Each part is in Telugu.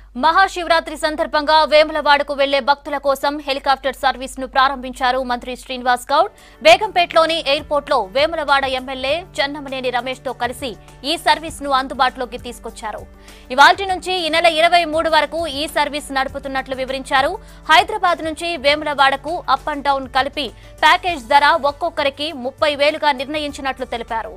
మహాశివరాత్రి సందర్భంగా వేములవాడకు వెళ్లే భక్తుల కోసం హెలికాప్టర్ సర్వీస్ ను ప్రారంభించారు మంత్రి శ్రీనివాస్ గౌడ్ బేగంపేటలోని ఎయిర్పోర్ట్ లో వేములవాడ ఎమ్మెల్యే చెన్నమనేని రమేష్ తో కలిసి ఈ సర్వీస్ ను అందుబాటులోకి తీసుకొచ్చారు ఇవాల్టి నుంచి ఈ నెల ఇరవై మూడు వరకు ఈ సర్వీస్ నడుపుతున్నట్లు వివరించారు హైదరాబాద్ నుంచి వేములవాడకు అప్ అండ్ డౌన్ కలిపి ప్యాకేజ్ ధర ఒక్కొక్కరికి ముప్పై వేలుగా నిర్ణయించినట్లు తెలిపారు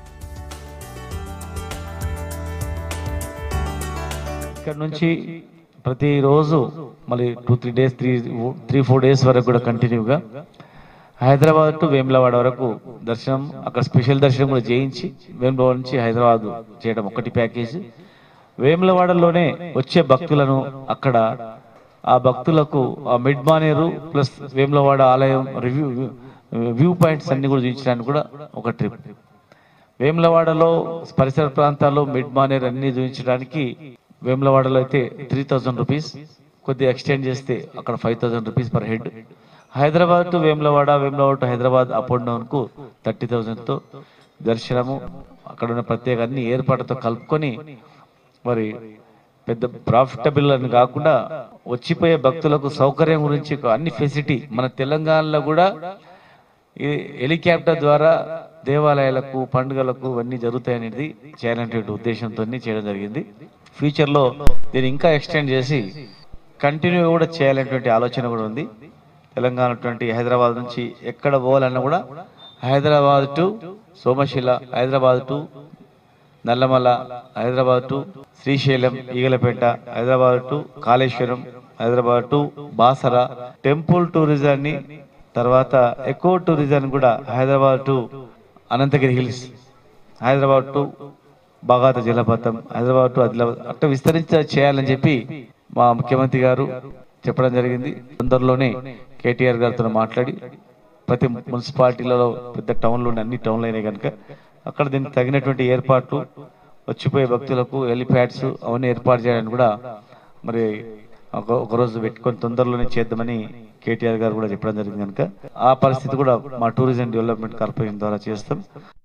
ఇక్కడ నుంచి ప్రతిరోజు మళ్ళీ two three days three three four days వరకు కూడా కంటిన్యూగా హైదరాబాద్ టు వేములవాడ వరకు దర్శనం అక్కడ స్పెషల్ దర్శనం కూడా చేయించి వేములవాడ నుంచి హైదరాబాద్ చేయడం ఒకటి ప్యాకేజ్ వేములవాడలోనే వచ్చే భక్తులను అక్కడ ఆ భక్తులకు ఆ మిడ్ మానేరు ప్లస్ వేములవాడ ఆలయం రివ్యూ వ్యూ పాయింట్స్ అన్ని కూడా చూపించడానికి కూడా ఒక ట్రిప్ వేములవాడలో పరిసర ప్రాంతాల్లో మిడ్ మానేర్ అన్ని చూపించడానికి వేములవాడలో అయితే త్రీ థౌజండ్ రూపీస్ కొద్దిగా ఎక్స్టెండ్ చేస్తే అక్కడ five thousand rupees per head Hyderabad to Vemulawada Vemulawada to Hyderabad up and down కు థర్టీ తో దర్శనము అక్కడ ఉన్న ప్రత్యేక అన్ని ఏర్పాటుతో కలుపుకొని మరి పెద్ద ప్రాఫిటబుల్ అని కాకుండా వచ్చిపోయే భక్తులకు సౌకర్యం గురించి అన్ని ఫెసిలిటీ మన తెలంగాణలో కూడా ఈ హెలికాప్టర్ ద్వారా దేవాలయాలకు పండుగలకు ఇవన్నీ జరుగుతాయనేది చేయాలనే ఉద్దేశంతో చేయడం జరిగింది ఫ్యూచర్ లో దీన్ని ఇంకా ఎక్స్టెండ్ చేసి కంటిన్యూ కూడా చేయాలనేటువంటి ఆలోచన కూడా ఉంది తెలంగాణ అటువంటి హైదరాబాద్ నుంచి ఎక్కడ పోవాలన్నా కూడా Hyderabad to Somasila Hyderabad to Nallamala Hyderabad to Srisailam Eagalapeta Hyderabad to Kaleshwaram Hyderabad to Basara temple టూరిజాన్ని తర్వాత ఎకో టూరిజం కూడా Hyderabad to Ananthagiri hills Hyderabad to Bogatha జలపాతం హైదరాబాద్ టు ఆదిలాబాద్ అట్లా విస్తరించ చేయాలని చెప్పి మా ముఖ్యమంత్రి గారు చెప్పడం జరిగింది తొందరలోనే కేటీఆర్ గారితో మాట్లాడి ప్రతి మున్సిపాలిటీలలో పెద్ద టౌన్లు ఉన్న అన్ని టౌన్లు అయినాయి కనుక అక్కడ దీనికి తగినటువంటి ఏర్పాట్లు వచ్చిపోయే భక్తులకు హెలిప్యాడ్స్ అవన్నీ ఏర్పాటు చేయడానికి కూడా మరి ఒక ఒక రోజు పెట్టుకొని తొందరలోనే చేద్దామని కేటీఆర్ గారు కూడా చెప్పడం జరిగింది కనుక ఆ పరిస్థితి కూడా మా టూరిజం డెవలప్మెంట్ కార్పొరేషన్ ద్వారా చేస్తాం